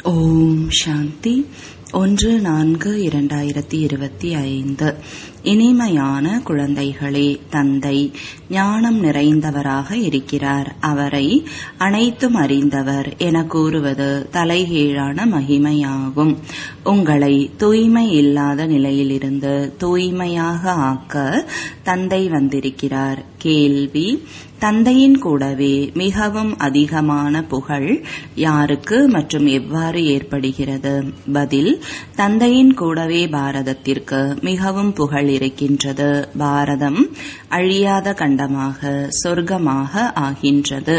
ஓம் சாந்தி ஒன்று நான்கு இரண்டாயிரத்தி இருபத்தி ஐந்து இனிமையான குழந்தைகளே தந்தை ஞானம் நிறைந்தவராக இருக்கிறார் அவரை அனைத்தும் அறிந்தவர் என கூறுவது தலைகீழான மகிமையாகும் உங்களை தூய்மை இல்லாத நிலையிலிருந்து தூய்மையாக ஆக்க தந்தை வந்திருக்கிறார் கேள்வி தந்தையின் கூடவே மிகவும் அதிகமான புகழ் யாருக்கு மற்றும் எவ்வாறு ஏற்படுகிறது பதில் தந்தையின் கூடவே பாரதத்திற்கு மிகவும் புகழ் இருக்கின்றது பாரதம் அழியாத கண்டமாக சொர்க்கமாக ஆகின்றது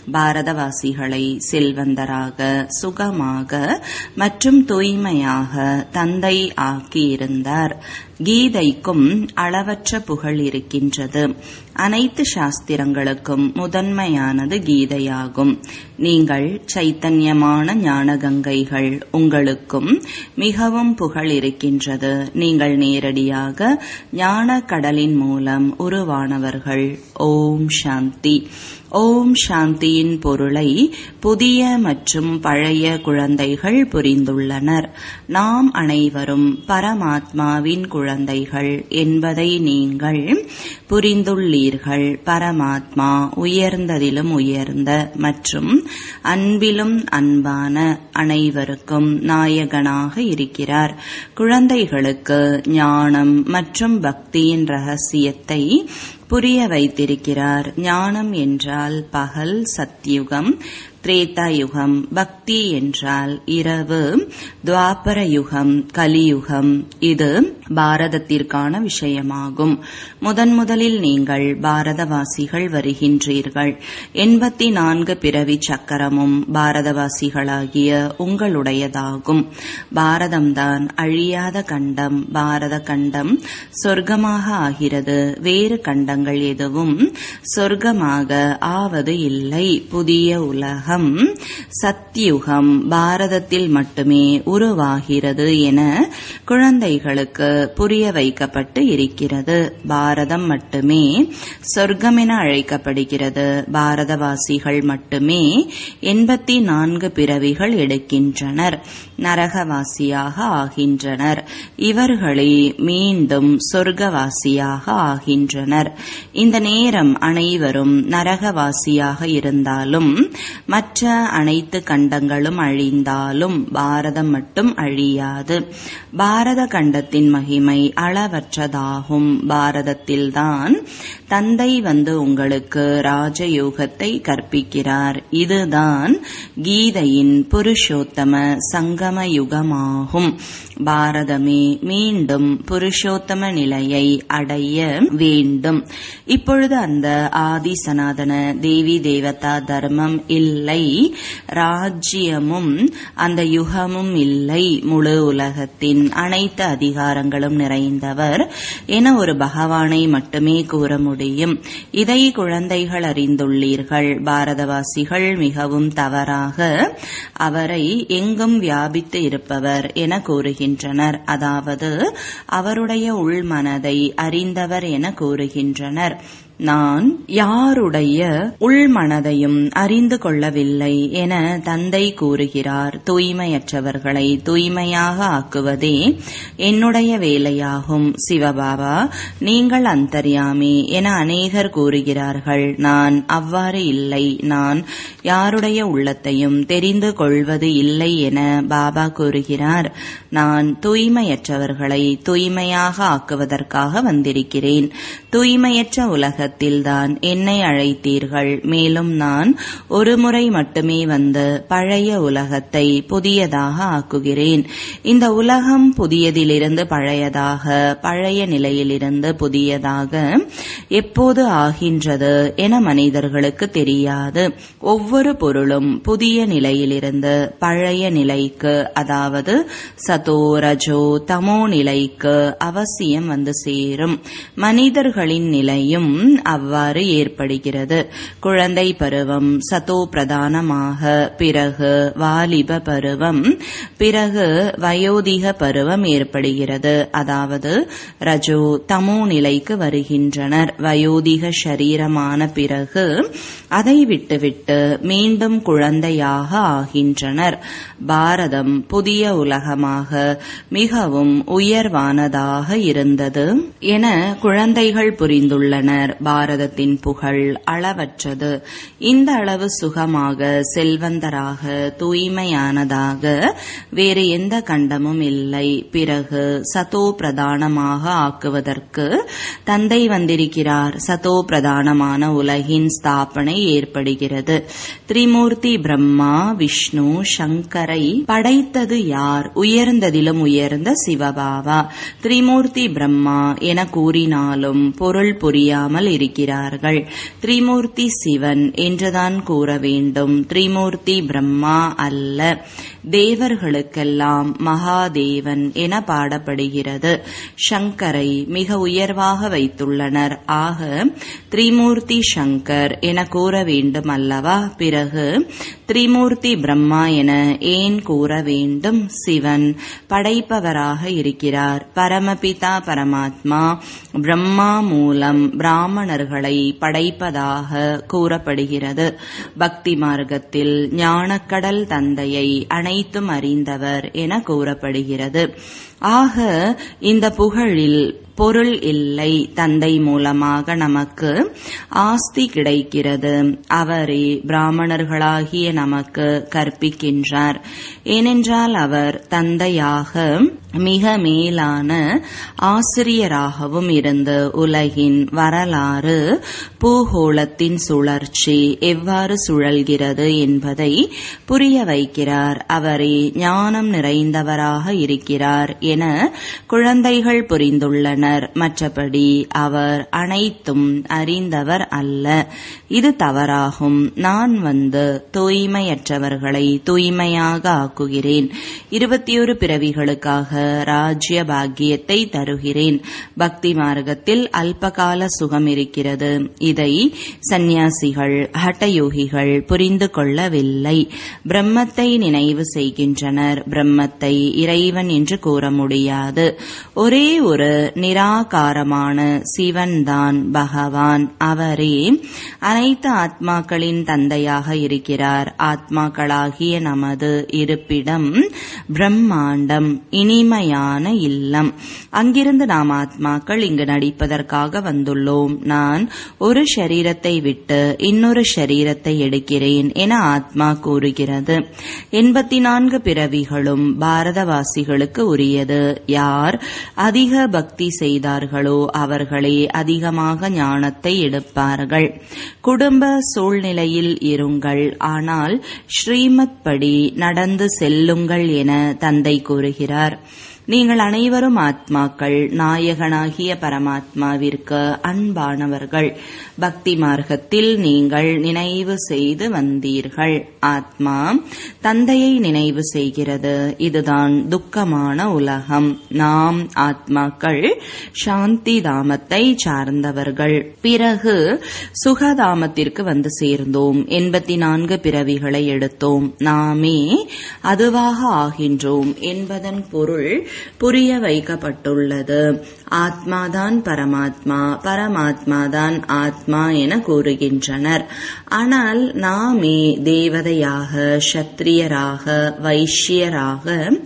பாரதவாசிகளை செல்வந்தராக சுகமாக மற்றும் தூய்மையாக தந்தை ஆக்கியிருந்தார் கீதைக்கும் அளவற்ற புகழ் இருக்கின்றது அனைத்து சாஸ்திரங்களுக்கும் முதன்மையானது கீதையாகும் நீங்கள் சைத்தன்யமான ஞானகங்கைகள் உங்களுக்கும் மிகவும் புகழ் இருக்கின்றது நீங்கள் நேரடியாக ஞான கடலின் மூலம் உருவானவர்கள் ஓம் சாந்தி ஓம் சாந்தியின் பொருளை புதிய மற்றும் பழைய குழந்தைகள் புரிந்துள்ளனர் நாம் அனைவரும் பரமாத்மாவின் குழந்தைகள் என்பதை நீங்கள் புரிந்துள்ளீர்கள் பரமாத்மா உயர்ந்ததிலும் உயர்ந்த மற்றும் அன்பிலும் அன்பான அனைவருக்கும் நாயகனாக இருக்கிறார் குழந்தைகளுக்கு ஞானம் மற்றும் பக்தியின் ரகசியத்தை புரிய வைத்திருக்கிறார் ஞானம் என்றால் பகல் சத்யுகம் திரேதா யுகம் பக்தி என்றால் இரவு துவாபர யுகம் கலியுகம் இது பாரதத்திற்கான விஷயமாகும் முதன் முதலில் நீங்கள் பாரதவாசிகள் வருகின்றீர்கள் எண்பத்தி நான்கு பிறவி சக்கரமும் பாரதவாசிகளாகிய உங்களுடையதாகும் பாரதம்தான் அழியாத கண்டம் பாரத கண்டம் சொர்க்கமாக ஆகிறது வேறு கண்டங்கள் எதுவும் சொர்க்கமாக ஆவது இல்லை புதிய உலகம் சத்யுகம் பாரதத்தில் மட்டுமே உருவாகிறது என குழந்தைகளுக்கு புரிய வைக்கப்பட்டு இருக்கிறது பாரதம் மட்டுமே சொர்க்கம் என அழைக்கப்படுகிறது பாரதவாசிகள் மட்டுமே எண்பத்தி நான்கு பிறவிகள் எடுக்கின்றனர் நரகவாசியாக ஆகின்றனர் இவர்களே மீண்டும் சொர்க்கவாசியாக ஆகின்றனர் இந்த நேரம் அனைவரும் நரகவாசியாக இருந்தாலும் மற்ற அனைத்து கண்டங்களும் அழிந்தாலும் பாரதம் மட்டும் அழியாது பாரத கண்டத்தின் மகிமை அளவற்றதாகும் பாரதத்தில்தான் தந்தை வந்து உங்களுக்கு ராஜயோகத்தை கற்பிக்கிறார் இதுதான் கீதையின் புருஷோத்தம சங்கம யுகமாகும் பாரதமே மீண்டும் புருஷோத்தம நிலையை அடைய வேண்டும் இப்பொழுது அந்த ஆதி சனாதன தேவி தேவதா தர்மம் இல்லை ராஜ்யமும் அந்த யுகமும் இல்லை முழு உலகத்தின் அனைத்து அதிகாரங்களும் நிறைந்தவர் என ஒரு பகவானை மட்டுமே கூற முடியும் இதை குழந்தைகள் அறிந்துள்ளீர்கள் பாரதவாசிகள் மிகவும் தவறாக அவரை எங்கும் வியாபித்து இருப்பவர் என கூறுகின்றனர் அதாவது அவருடைய உள்மனதை அறிந்தவர் என கூறுகின்றனர் நான் யாருடைய உள்மனதையும் அறிந்து கொள்ளவில்லை என தந்தை கூறுகிறார் தூய்மையற்றவர்களை தூய்மையாக ஆக்குவதே என்னுடைய வேலையாகும் சிவபாபா நீங்கள் அந்தர்யாமி என அநேகர் கூறுகிறார்கள் நான் அவ்வாறு இல்லை நான் யாருடைய உள்ளத்தையும் தெரிந்து கொள்வது இல்லை என பாபா கூறுகிறார் நான் தூய்மையற்றவர்களை தூய்மையாக ஆக்குவதற்காக வந்திருக்கிறேன் தூய்மையற்ற உலக உலகத்தில்தான் என்னை அழைத்தீர்கள் மேலும் நான் ஒரு முறை மட்டுமே வந்து பழைய உலகத்தை புதியதாக ஆக்குகிறேன் இந்த உலகம் புதியதிலிருந்து பழையதாக பழைய நிலையிலிருந்து புதியதாக எப்போது ஆகின்றது என மனிதர்களுக்கு தெரியாது ஒவ்வொரு பொருளும் புதிய நிலையிலிருந்து பழைய நிலைக்கு அதாவது சதோ ரஜோ தமோ நிலைக்கு அவசியம் வந்து சேரும் மனிதர்களின் நிலையும் அவ்வாறு ஏற்படுகிறது குழந்தை பருவம் சதோ பிரதானமாக பிறகு வாலிப பருவம் பிறகு வயோதிக பருவம் ஏற்படுகிறது அதாவது ரஜோ தமோ நிலைக்கு வருகின்றனர் வயோதிக சரீரமான பிறகு அதை விட்டுவிட்டு மீண்டும் குழந்தையாக ஆகின்றனர் பாரதம் புதிய உலகமாக மிகவும் உயர்வானதாக இருந்தது என குழந்தைகள் புரிந்துள்ளனர் பாரதத்தின் புகழ் அளவற்றது இந்த அளவு சுகமாக செல்வந்தராக தூய்மையானதாக வேறு எந்த கண்டமும் இல்லை பிறகு சதோ பிரதானமாக ஆக்குவதற்கு தந்தை வந்திருக்கிறார் சதோ பிரதானமான உலகின் ஸ்தாபனை ஏற்படுகிறது திரிமூர்த்தி பிரம்மா விஷ்ணு சங்கரை படைத்தது யார் உயர்ந்ததிலும் உயர்ந்த சிவபாபா திரிமூர்த்தி பிரம்மா என கூறினாலும் பொருள் புரியாமல் இருக்கிறார்கள் திரிமூர்த்தி சிவன் என்றுதான் கூற வேண்டும் திரிமூர்த்தி பிரம்மா அல்ல தேவர்களுக்கெல்லாம் மகாதேவன் என பாடப்படுகிறது சங்கரை மிக உயர்வாக வைத்துள்ளனர் ஆக திரிமூர்த்தி சங்கர் என கூற வேண்டும் அல்லவா பிறகு திரிமூர்த்தி பிரம்மா என ஏன் கூற வேண்டும் சிவன் படைப்பவராக இருக்கிறார் பரமபிதா பரமாத்மா பிரம்மா மூலம் பிராமணர்களை படைப்பதாக கூறப்படுகிறது பக்தி மார்க்கத்தில் ஞானக்கடல் தந்தையை அனைத்தும் அறிந்தவர் என கூறப்படுகிறது ஆக இந்த புகழில் பொருள் இல்லை தந்தை மூலமாக நமக்கு ஆஸ்தி கிடைக்கிறது அவரே பிராமணர்களாகிய நமக்கு கற்பிக்கின்றார் ஏனென்றால் அவர் தந்தையாக மிக மேலான ஆசிரியராகவும் இருந்து உலகின் வரலாறு பூகோளத்தின் சுழற்சி எவ்வாறு சுழல்கிறது என்பதை புரிய வைக்கிறார் அவரே ஞானம் நிறைந்தவராக இருக்கிறார் என குழந்தைகள் புரிந்துள்ளனர் மற்றபடி அவர் அனைத்தும் அறிந்தவர் அல்ல இது தவறாகும் நான் வந்து தூய்மையற்றவர்களை தூய்மையாக ஆக்குகிறேன் இருபத்தி ஒரு பிறவிகளுக்காக ராஜ்ய பாக்கியத்தை தருகிறேன் பக்தி மார்க்கத்தில் அல்பகால சுகம் இருக்கிறது இதை சந்நியாசிகள் ஹட்டயோகிகள் புரிந்து கொள்ளவில்லை பிரம்மத்தை நினைவு செய்கின்றனர் பிரம்மத்தை இறைவன் என்று கூற முடியாது ஒரே ஒரு நிராகாரமான சிவன்தான் பகவான் அவரே அனைத்து ஆத்மாக்களின் தந்தையாக இருக்கிறார் ஆத்மாக்களாகிய நமது இருப்பிடம் பிரம்மாண்டம் இனிமையான இல்லம் அங்கிருந்து நாம் ஆத்மாக்கள் இங்கு நடிப்பதற்காக வந்துள்ளோம் நான் ஒரு ஷரீரத்தை விட்டு இன்னொரு ஷரீரத்தை எடுக்கிறேன் என ஆத்மா கூறுகிறது எண்பத்தி நான்கு பிறவிகளும் பாரதவாசிகளுக்கு உரியது யார் அதிக பக்தி செய்தார்களோ அவர்களே அதிகமாக ஞானத்தை எடுப்பார்கள் குடும்ப சூழ்நிலையில் இருங்கள் ஆனால் ஸ்ரீமத் படி நடந்து செல்லுங்கள் என தந்தை கூறுகிறார் நீங்கள் அனைவரும் ஆத்மாக்கள் நாயகனாகிய பரமாத்மாவிற்கு அன்பானவர்கள் பக்தி மார்க்கத்தில் நீங்கள் நினைவு செய்து வந்தீர்கள் ஆத்மா தந்தையை நினைவு செய்கிறது இதுதான் துக்கமான உலகம் நாம் ஆத்மாக்கள் சாந்தி தாமத்தை சார்ந்தவர்கள் பிறகு சுகதாமத்திற்கு வந்து சேர்ந்தோம் எண்பத்தி நான்கு பிறவிகளை எடுத்தோம் நாமே அதுவாக ஆகின்றோம் என்பதன் பொருள் புரிய வைக்கப்பட்டுள்ளது ஆத்மாதான் பரமாத்மா பரமாத்மாதான் ஆத்மா என கூறுகின்றனர் ஆனால் நாமே தேவதையாக சத்திரியராக வைஷ்யராக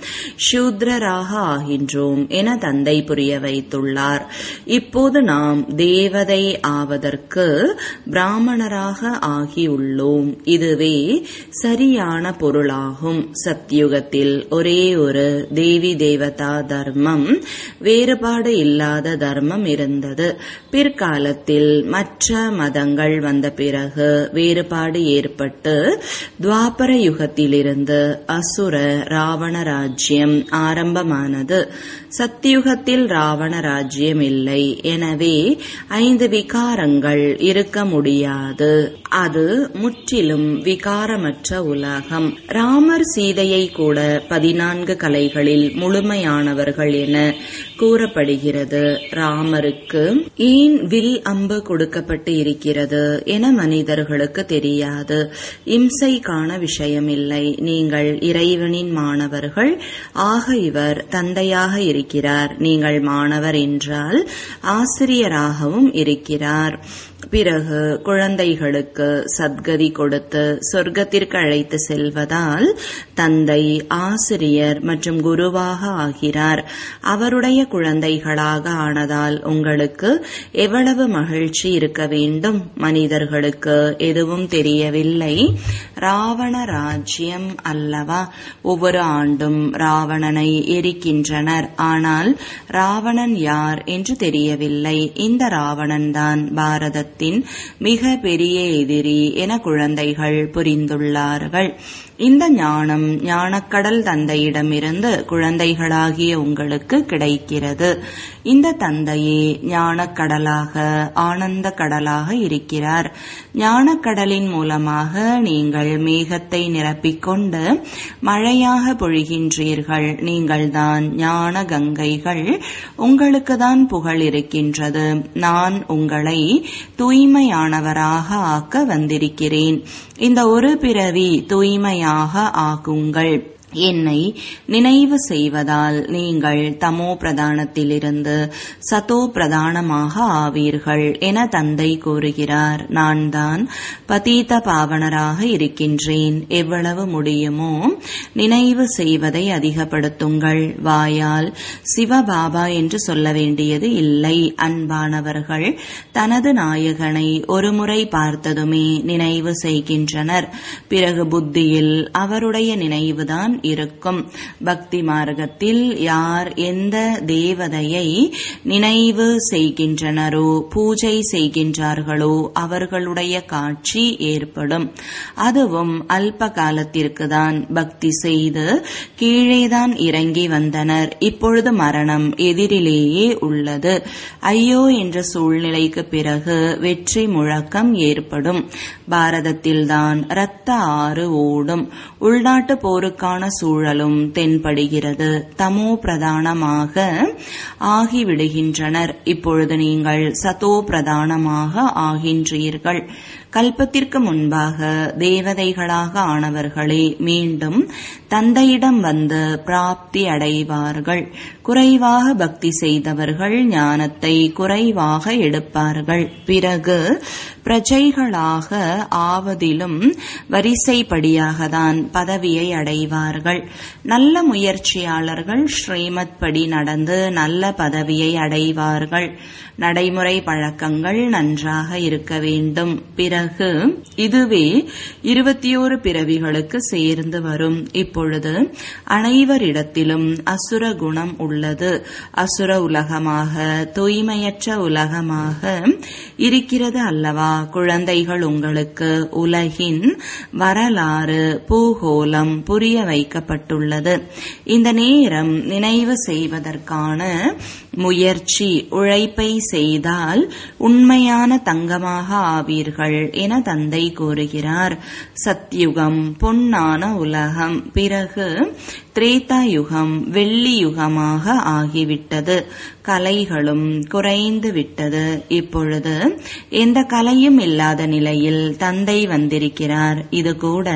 சூத்ரராக ஆகின்றோம் என தந்தை புரிய வைத்துள்ளார் இப்போது நாம் தேவதை ஆவதற்கு பிராமணராக ஆகியுள்ளோம் இதுவே சரியான பொருளாகும் சத்யுகத்தில் ஒரே ஒரு தேவி தேவதா தர்மம் வேறுபாடு இல்லாத தர்மம் இருந்தது பிற்காலத்தில் மற்ற மதங்கள் வந்த பிறகு வேறுபாடு ஏற்பட்டு துவாபர யுகத்திலிருந்து அசுர ராவண ராஜ்யம் ஆரம்பமானது சத்தியுகத்தில் ராவண ராஜ்யம் இல்லை எனவே ஐந்து விகாரங்கள் இருக்க முடியாது அது முற்றிலும் விகாரமற்ற உலகம் ராமர் சீதையை கூட பதினான்கு கலைகளில் முழுமையாக தூய்மையானவர்கள் என கூறப்படுகிறது ராமருக்கு ஏன் வில் அம்பு கொடுக்கப்பட்டு இருக்கிறது என மனிதர்களுக்கு தெரியாது இம்சைக்கான விஷயமில்லை நீங்கள் இறைவனின் மாணவர்கள் ஆக இவர் தந்தையாக இருக்கிறார் நீங்கள் மாணவர் என்றால் ஆசிரியராகவும் இருக்கிறார் பிறகு குழந்தைகளுக்கு சத்கதி கொடுத்து சொர்க்கத்திற்கு அழைத்து செல்வதால் தந்தை ஆசிரியர் மற்றும் குருவாக ஆகிறார் அவருடைய குழந்தைகளாக ஆனதால் உங்களுக்கு எவ்வளவு மகிழ்ச்சி இருக்க வேண்டும் மனிதர்களுக்கு எதுவும் தெரியவில்லை ராவண ராஜ்யம் அல்லவா ஒவ்வொரு ஆண்டும் ராவணனை எரிக்கின்றனர் ஆனால் ராவணன் யார் என்று தெரியவில்லை இந்த ராவணன் தான் பாரதத்தில் உலகத்தின் மிக பெரிய எதிரி என குழந்தைகள் புரிந்துள்ளார்கள் இந்த ஞானம் ஞானக்கடல் தந்தையிடமிருந்து குழந்தைகளாகிய உங்களுக்கு கிடைக்கிறது இந்த தந்தையே ஞானக்கடலாக ஆனந்த கடலாக இருக்கிறார் ஞானக்கடலின் மூலமாக நீங்கள் மேகத்தை நிரப்பிக்கொண்டு மழையாக பொழிகின்றீர்கள் நீங்கள்தான் ஞான கங்கைகள் உங்களுக்கு தான் புகழ் இருக்கின்றது நான் உங்களை தூய்மையானவராக ஆக்க வந்திருக்கிறேன் இந்த ஒரு பிறவி தூய்மையாக ஆகுங்கள் என்னை நினைவு செய்வதால் நீங்கள் தமோ பிரதானத்திலிருந்து சதோ பிரதானமாக ஆவீர்கள் என தந்தை கூறுகிறார் நான் தான் பதீத பாவனராக இருக்கின்றேன் எவ்வளவு முடியுமோ நினைவு செய்வதை அதிகப்படுத்துங்கள் வாயால் சிவபாபா என்று சொல்ல வேண்டியது இல்லை அன்பானவர்கள் தனது நாயகனை ஒருமுறை பார்த்ததுமே நினைவு செய்கின்றனர் பிறகு புத்தியில் அவருடைய நினைவுதான் இருக்கும் பக்தி மார்க்கத்தில் யார் எந்த தேவதையை நினைவு செய்கின்றனரோ பூஜை செய்கின்றார்களோ அவர்களுடைய காட்சி ஏற்படும் அதுவும் அல்ப காலத்திற்கு தான் பக்தி செய்து கீழேதான் இறங்கி வந்தனர் இப்பொழுது மரணம் எதிரிலேயே உள்ளது ஐயோ என்ற சூழ்நிலைக்கு பிறகு வெற்றி முழக்கம் ஏற்படும் பாரதத்தில்தான் இரத்த ஆறு ஓடும் உள்நாட்டு போருக்கான சூழலும் தென்படுகிறது தமோ பிரதானமாக ஆகிவிடுகின்றனர் இப்பொழுது நீங்கள் சதோ பிரதானமாக ஆகின்றீர்கள் கல்பத்திற்கு முன்பாக தேவதைகளாக ஆனவர்களே மீண்டும் தந்தையிடம் வந்து பிராப்தி அடைவார்கள் குறைவாக பக்தி செய்தவர்கள் ஞானத்தை குறைவாக எடுப்பார்கள் பிறகு பிரஜைகளாக ஆவதிலும் வரிசைப்படியாக தான் பதவியை அடைவார்கள் நல்ல முயற்சியாளர்கள் ஸ்ரீமத் படி நடந்து நல்ல பதவியை அடைவார்கள் நடைமுறை பழக்கங்கள் நன்றாக இருக்க வேண்டும் பிறகு இதுவே இருபத்தி ஓரு பிறவிகளுக்கு சேர்ந்து வரும் இப்பொழுது அனைவரிடத்திலும் அசுர குணம் உள்ளது அசுர உலகமாக தூய்மையற்ற உலகமாக இருக்கிறது அல்லவா குழந்தைகள் உங்களுக்கு உலகின் வரலாறு பூகோளம் புரிய வைக்கப்பட்டுள்ளது இந்த நேரம் நினைவு செய்வதற்கான முயற்சி உழைப்பை செய்தால் உண்மையான தங்கமாக ஆவீர்கள் என தந்தை கூறுகிறார் சத்யுகம் பொன்னான உலகம் பிறகு திரேதா யுகம் வெள்ளி யுகமாக ஆகிவிட்டது கலைகளும் குறைந்து விட்டது இப்பொழுது எந்த கலையும் இல்லாத நிலையில் தந்தை வந்திருக்கிறார் இது கூட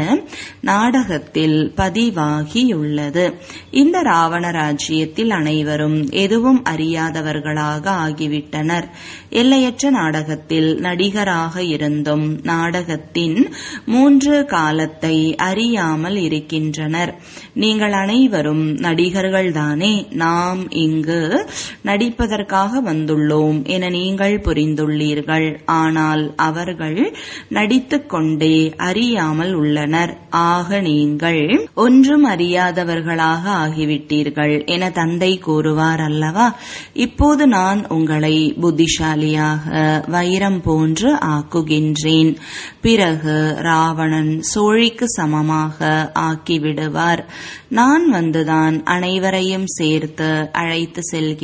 நாடகத்தில் பதிவாகியுள்ளது இந்த ராவண ராஜ்யத்தில் அனைவரும் எதுவும் அறியாதவர்களாக ஆகிவிட்டனர் எல்லையற்ற நாடகத்தில் நடிகராக இருந்தும் நாடகத்தின் மூன்று காலத்தை அறியாமல் இருக்கின்றனர் நீங்கள் அனைவரும் நடிகர்கள்தானே நாம் இங்கு நடிப்பதற்காக வந்துள்ளோம் என நீங்கள் புரிந்துள்ளீர்கள் ஆனால் அவர்கள் நடித்துக் கொண்டே அறியாமல் உள்ளனர் ஆக நீங்கள் ஒன்றும் அறியாதவர்களாக ஆகிவிட்டீர்கள் என தந்தை கூறுவார் அல்லவா இப்போது நான் உங்களை புத்திசாலியாக வைரம் போன்று ஆக்குகின்றேன் பிறகு ராவணன் சோழிக்கு சமமாக ஆக்கிவிடுவார் நான் வந்துதான் அனைவரையும் சேர்த்து அழைத்து செல்கிறேன்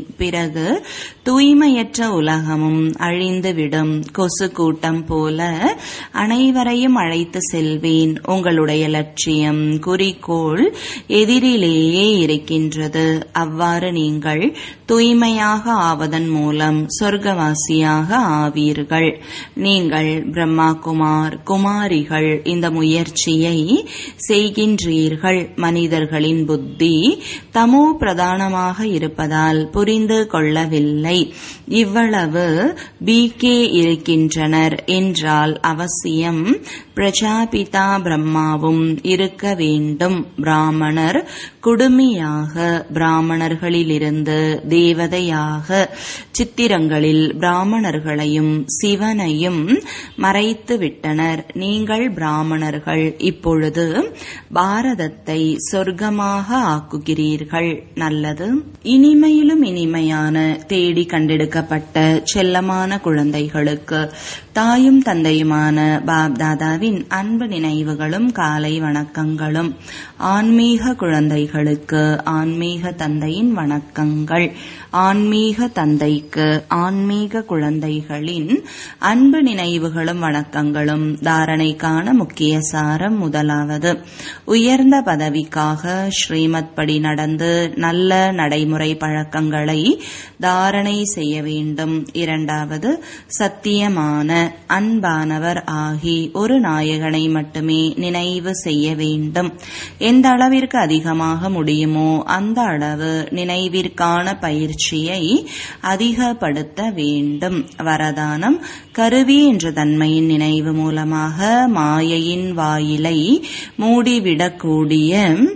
பிறகு தூய்மையற்ற உலகமும் அழிந்துவிடும் கொசு கூட்டம் போல அனைவரையும் அழைத்து செல்வேன் உங்களுடைய லட்சியம் குறிக்கோள் எதிரிலேயே இருக்கின்றது அவ்வாறு நீங்கள் தூய்மையாக ஆவதன் மூலம் சொர்க்கவாசியாக ஆவீர்கள் நீங்கள் பிரம்மா குமார் குமாரிகள் இந்த முயற்சியை செய்கின்றீர்கள் மனிதர்களின் புத்தி தமோ பிரதானமாக இருப்பதால் புரிந்து கொள்ளவில்லை இவ்வளவு பிகே இருக்கின்றனர் என்றால் அவசியம் பிரஜாபிதா பிரம்மாவும் இருக்க வேண்டும் பிராமணர் குடுமியாக பிராமணர்களிலிருந்து தேவதையாக சித்திரங்களில் பிராமணர்களையும் சிவனையும் மறைத்து விட்டனர் நீங்கள் பிராமணர்கள் இப்பொழுது பாரதத்தை சொர்க்கமாக ஆக்குகிறீர்கள் நல்லது இனிமையிலும் இனிமையான தேடி கண்டெடுக்கப்பட்ட செல்லமான குழந்தைகளுக்கு தாயும் தந்தையுமான பாப் தாதாவின் அன்பு நினைவுகளும் காலை வணக்கங்களும் ஆன்மீக குழந்தைகளுக்கு ஆன்மீக தந்தையின் வணக்கங்கள் ஆன்மீக தந்தைக்கு ஆன்மீக குழந்தைகளின் அன்பு நினைவுகளும் வணக்கங்களும் தாரணைக்கான முக்கிய சாரம் முதலாவது உயர்ந்த பதவிக்காக ஸ்ரீமத் படி நடந்து நல்ல நடைமுறை பழக்கங்களை தாரணை செய்ய வேண்டும் இரண்டாவது சத்தியமான அன்பானவர் ஆகி ஒரு நாயகனை மட்டுமே நினைவு செய்ய வேண்டும் எந்த அளவிற்கு அதிகமாக முடியுமோ அந்த அளவு நினைவிற்கான பயிற்சியை அதிகப்படுத்த வேண்டும் வரதானம் கருவி என்ற தன்மையின் நினைவு மூலமாக மாயையின் வாயிலை மூடிவிடக்கூடிய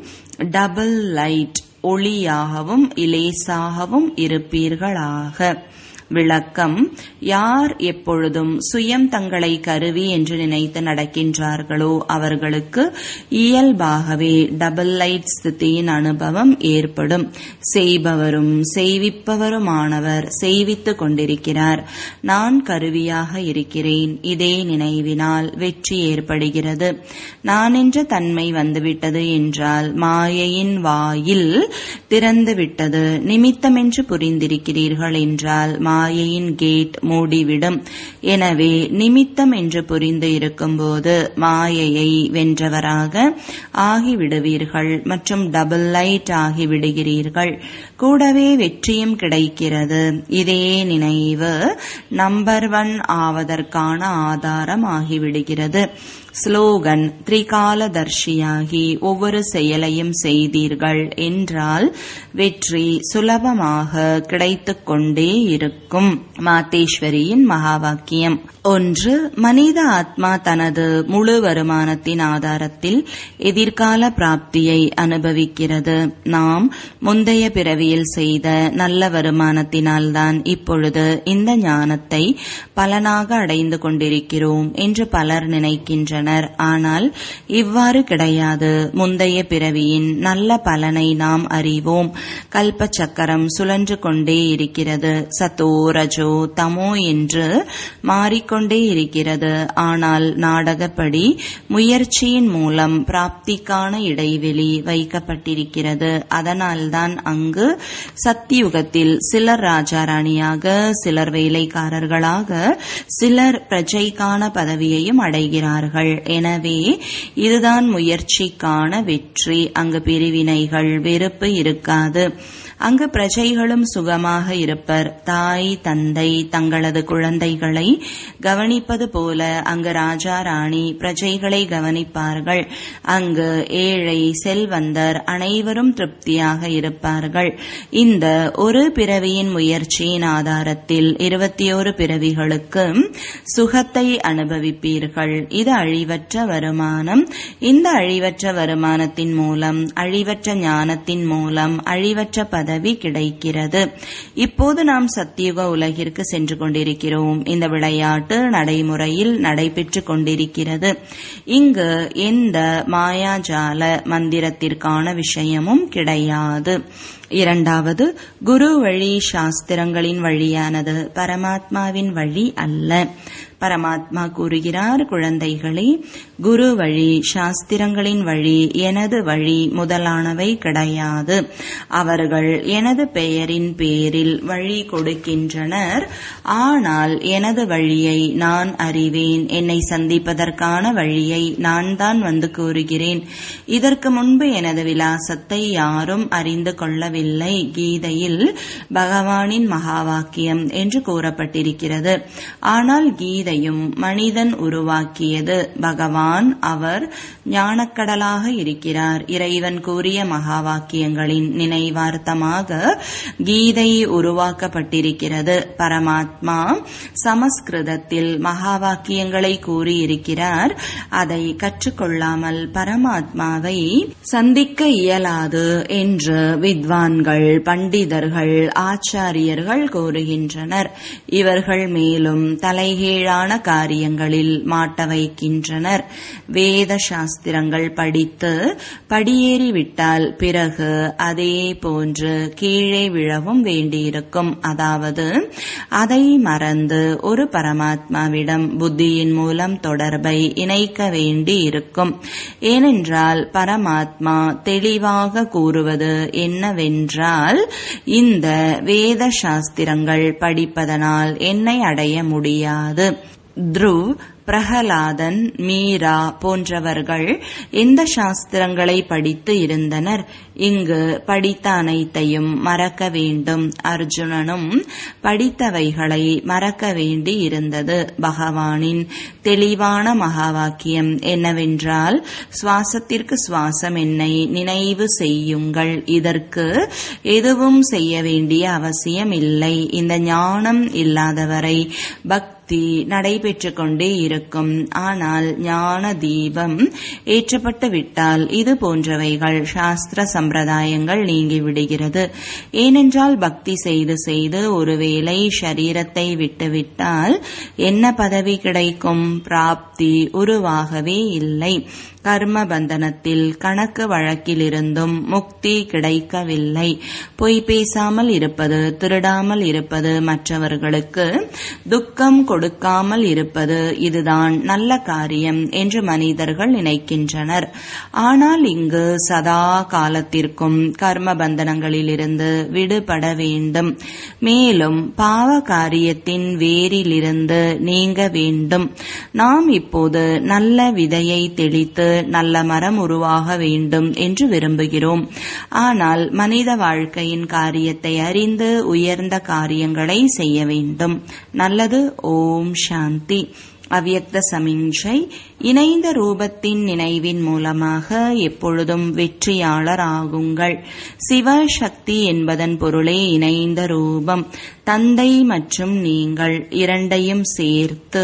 டபுள் லைட் ஒளியாகவும் இலேசாகவும் இருப்பீர்களாக விளக்கம் யார் எப்பொழுதும் சுயம் தங்களை கருவி என்று நினைத்து நடக்கின்றார்களோ அவர்களுக்கு இயல்பாகவே டபுள் லைட் ஸ்திதியின் அனுபவம் ஏற்படும் செய்பவரும் செய்விப்பவருமானவர் செய்வித்துக் கொண்டிருக்கிறார் நான் கருவியாக இருக்கிறேன் இதே நினைவினால் வெற்றி ஏற்படுகிறது நான் என்ற தன்மை வந்துவிட்டது என்றால் மாயையின் வாயில் திறந்துவிட்டது நிமித்தமென்று புரிந்திருக்கிறீர்கள் என்றால் மாயையின் கேட் மூடிவிடும் எனவே நிமித்தம் என்று புரிந்து இருக்கும்போது மாயையை வென்றவராக ஆகிவிடுவீர்கள் மற்றும் டபுள் லைட் ஆகிவிடுகிறீர்கள் கூடவே வெற்றியும் கிடைக்கிறது இதே நினைவு நம்பர் ஒன் ஆவதற்கான ஆதாரம் ஆகிவிடுகிறது ஸ்லோகன் திரிகாலதர்ஷியாகி ஒவ்வொரு செயலையும் செய்தீர்கள் என்றால் வெற்றி சுலபமாக கிடைத்துக் கொண்டே இருக்கும் மாத்தேஸ்வரியின் மகா வாக்கியம் ஒன்று மனித ஆத்மா தனது முழு வருமானத்தின் ஆதாரத்தில் எதிர்கால பிராப்தியை அனுபவிக்கிறது நாம் முந்தைய பிறவியில் செய்த நல்ல வருமானத்தினால்தான் இப்பொழுது இந்த ஞானத்தை பலனாக அடைந்து கொண்டிருக்கிறோம் என்று பலர் நினைக்கின்றனர் ஆனால் இவ்வாறு கிடையாது முந்தைய பிறவியின் நல்ல பலனை நாம் அறிவோம் கல்ப சக்கரம் சுழன்று கொண்டே இருக்கிறது சத்தோ ரஜோ தமோ என்று மாறிக்கொண்டே இருக்கிறது ஆனால் நாடகப்படி முயற்சியின் மூலம் பிராப்திக்கான இடைவெளி வைக்கப்பட்டிருக்கிறது அதனால்தான் அங்கு சத்தியுகத்தில் சிலர் ராஜாராணியாக சிலர் வேலைக்காரர்களாக சிலர் பிரஜைக்கான பதவியையும் அடைகிறார்கள் எனவே இதுதான் முயற்சிக்கான வெற்றி அங்கு பிரிவினைகள் வெறுப்பு இருக்காது அங்கு பிரஜைகளும் சுகமாக இருப்பர் தாய் தந்தை தங்களது குழந்தைகளை கவனிப்பது போல அங்கு ராஜா ராணி பிரஜைகளை கவனிப்பார்கள் அங்கு ஏழை செல்வந்தர் அனைவரும் திருப்தியாக இருப்பார்கள் இந்த ஒரு பிறவியின் முயற்சியின் ஆதாரத்தில் இருபத்தி ஒரு பிறவிகளுக்கு சுகத்தை அனுபவிப்பீர்கள் இது அழிவற்ற வருமானம் இந்த அழிவற்ற வருமானத்தின் மூலம் அழிவற்ற ஞானத்தின் மூலம் அழிவற்ற பதவி கிடைக்கிறது இப்போது நாம் சத்தியுக உலகிற்கு சென்று கொண்டிருக்கிறோம் இந்த விளையாட்டு நடைமுறையில் நடைபெற்று கொண்டிருக்கிறது இங்கு எந்த மாயாஜால மந்திரத்திற்கான விஷயமும் கிடையாது இரண்டாவது குரு வழி சாஸ்திரங்களின் வழியானது பரமாத்மாவின் வழி அல்ல பரமாத்மா கூறுகிறார் குழந்தைகளே குரு வழி சாஸ்திரங்களின் வழி எனது வழி முதலானவை கிடையாது அவர்கள் எனது பெயரின் பேரில் வழி கொடுக்கின்றனர் ஆனால் எனது வழியை நான் அறிவேன் என்னை சந்திப்பதற்கான வழியை நான் தான் வந்து கூறுகிறேன் இதற்கு முன்பு எனது விலாசத்தை யாரும் அறிந்து கொள்ளவில்லை கீதையில் பகவானின் மகா வாக்கியம் என்று கூறப்பட்டிருக்கிறது ஆனால் கீதையும் மனிதன் உருவாக்கியது பகவான் அவர் ஞானக்கடலாக இருக்கிறார் இறைவன் கூறிய மகா வாக்கியங்களின் நினைவார்த்தமாக கீதை உருவாக்கப்பட்டிருக்கிறது பரமாத்மா சமஸ்கிருதத்தில் மகா வாக்கியங்களை கூறியிருக்கிறார் அதை கற்றுக்கொள்ளாமல் பரமாத்மாவை சந்திக்க இயலாது என்று வித்வான்கள் பண்டிதர்கள் ஆச்சாரியர்கள் கூறுகின்றனர் இவர்கள் மேலும் தலைகீழான காரியங்களில் மாட்ட வைக்கின்றனர் வேத சாஸ்திரங்கள் படித்து படியேறிவிட்டால் பிறகு அதே போன்று கீழே விழவும் வேண்டியிருக்கும் அதாவது அதை மறந்து ஒரு பரமாத்மாவிடம் புத்தியின் மூலம் தொடர்பை இணைக்க வேண்டி இருக்கும் ஏனென்றால் பரமாத்மா தெளிவாக கூறுவது என்னவென்றால் இந்த வேத சாஸ்திரங்கள் படிப்பதனால் என்னை அடைய முடியாது த்ருவ் பிரகலாதன் மீரா போன்றவர்கள் எந்த சாஸ்திரங்களை படித்து இருந்தனர் இங்கு படித்த அனைத்தையும் மறக்க வேண்டும் அர்ஜுனனும் படித்தவைகளை மறக்க வேண்டி இருந்தது பகவானின் தெளிவான மகா வாக்கியம் என்னவென்றால் சுவாசத்திற்கு சுவாசம் என்னை நினைவு செய்யுங்கள் இதற்கு எதுவும் செய்ய வேண்டிய அவசியம் இல்லை இந்த ஞானம் இல்லாதவரை பக்தி நடைபெற்று கொண்டே இருக்கும் ஆனால் ஞான தீபம் ஏற்றப்பட்டு விட்டால் இது போன்றவைகள் சாஸ்திர சம்பிரதாயங்கள் நீங்கிவிடுகிறது ஏனென்றால் பக்தி செய்து செய்து ஒருவேளை சரீரத்தை விட்டுவிட்டால் என்ன பதவி கிடைக்கும் பிராப்தி உருவாகவே இல்லை கர்ம பந்தனத்தில் கணக்கு வழக்கிலிருந்தும் முக்தி கிடைக்கவில்லை பொய் பேசாமல் இருப்பது திருடாமல் இருப்பது மற்றவர்களுக்கு துக்கம் கொடுக்காமல் இருப்பது இதுதான் நல்ல காரியம் என்று மனிதர்கள் நினைக்கின்றனர் ஆனால் இங்கு சதா காலத்திற்கும் கர்ம பந்தனங்களிலிருந்து விடுபட வேண்டும் மேலும் பாவ காரியத்தின் வேரிலிருந்து நீங்க வேண்டும் நாம் இப்போது நல்ல விதையை தெளித்து நல்ல மரம் உருவாக வேண்டும் என்று விரும்புகிறோம் ஆனால் மனித வாழ்க்கையின் காரியத்தை அறிந்து உயர்ந்த காரியங்களை செய்ய வேண்டும் நல்லது ஓம் சாந்தி அவ்யக்த சமிஞ்சை இணைந்த ரூபத்தின் நினைவின் மூலமாக எப்பொழுதும் வெற்றியாளர் ஆகுங்கள் சிவசக்தி என்பதன் பொருளே இணைந்த ரூபம் தந்தை மற்றும் நீங்கள் இரண்டையும் சேர்த்து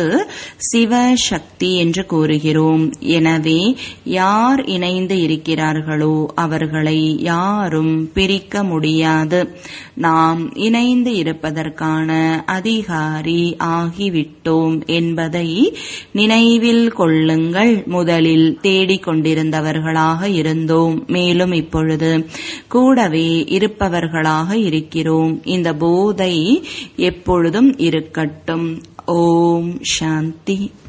சிவசக்தி என்று கூறுகிறோம் எனவே யார் இணைந்து இருக்கிறார்களோ அவர்களை யாரும் பிரிக்க முடியாது நாம் இணைந்து இருப்பதற்கான அதிகாரி ஆகிவிட்டோம் என்பதை நினைவில் கொள்ளுங்கள் முதலில் தேடிக் கொண்டிருந்தவர்களாக இருந்தோம் மேலும் இப்பொழுது கூடவே இருப்பவர்களாக இருக்கிறோம் இந்த போதை எப்பொழுதும் இருக்கட்டும் ஓம் சாந்தி